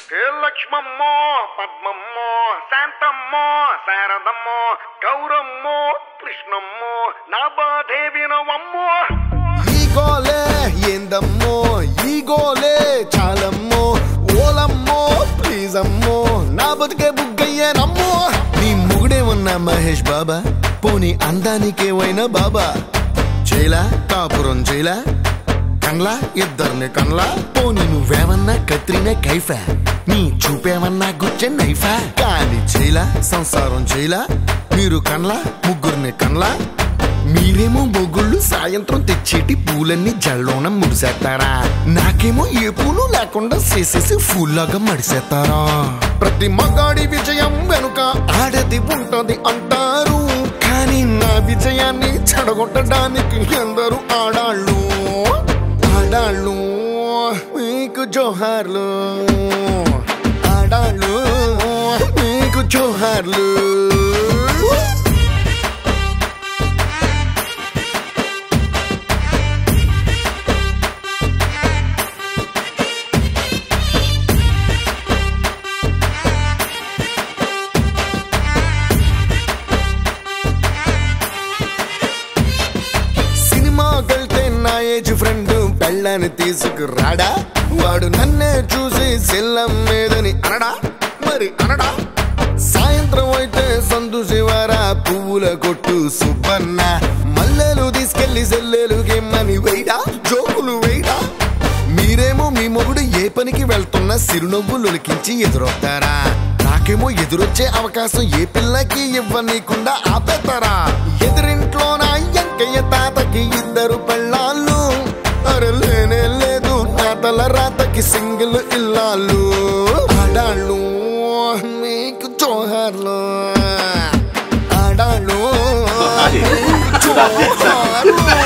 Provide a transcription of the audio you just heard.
ఏ లక్ష్మమ్మో పద్మమ్మో శాంతమ్మో శారదమ్మో గౌరమ్మో కృష్ణమ్మో నా బాధేవి నవమ్మో ఈ గోలే ఏందమ్మో ఈ గోలే చాలమ్మో ఓలమ్మో ప్లీజ్ అమ్మో నా బతుకే బుగ్గయ్యేనమ్మో నీ ముగుడేమన్నా మహేష్ బాబా పోనీ అందానికేవైనా బాబా చేలా కాపురం చేలా కన్లా ఇద్దరిని కన్లా పోనీ నువ్వేమన్నా కత్రినే కైఫా నీ చూపేమన్నా గుచ్చే నైఫా కానీ చేలా సంసారం చేలా మీరు కన్లా ముగ్గురిని కన్లా మీరేమో మొగుళ్ళు సాయంత్రం తెచ్చేటి పూలన్నీ జల్లోన ముడిసేస్తారా నాకేమో ఏ పూలు లేకుండా చేసేసి ఫూల్లాగా మడిసేస్తారా ప్రతి మగాడి విజయం వెనుక ఆడది ఉంటది అంటారు కానీ నా విజయాన్ని చెడగొట్టడానికి ఎందరు ఆడాళ్ళు ఆడాళ్ళు మీకు జోహార్లు ఆడాళ్ళు మీకు జోహార్లు సినిమాకెళ్తే నా ఏజ్ ఫ్రెండ్ పెళ్ళని తీసుకురాడా వాడు నన్నే చూసి సెల్లం మీదని అనడా మరి అనడా సాయంత్రం అయితే సందు శివారా పువ్వుల కొట్టు సుబ్బన్న మల్లెలు తీసుకెళ్లి సెల్లెలు గేమ్మని వేయడా జోకులు వేయడా మీరేమో మీ మొగుడు ఏ పనికి వెళ్తున్నా సిరునవ్వులు ఉలికించి ఎదురొస్తారా నాకేమో ఎదురొచ్చే అవకాశం ఏ పిల్లకి ఇవ్వనీకుండా ఆపేస్తారా ఎదురింట్లో నా ఎంకయ్య తాతకి ఇద్దరు పెళ్ళాళ్ళు అరే లేనే లేదు తాతల రాతకి సింగిల్ ఇల్లాళ్ళు ఆడాళ్ళు మీకు జోహార్లు ఆడాళ్ళు మీకు జోహార్లు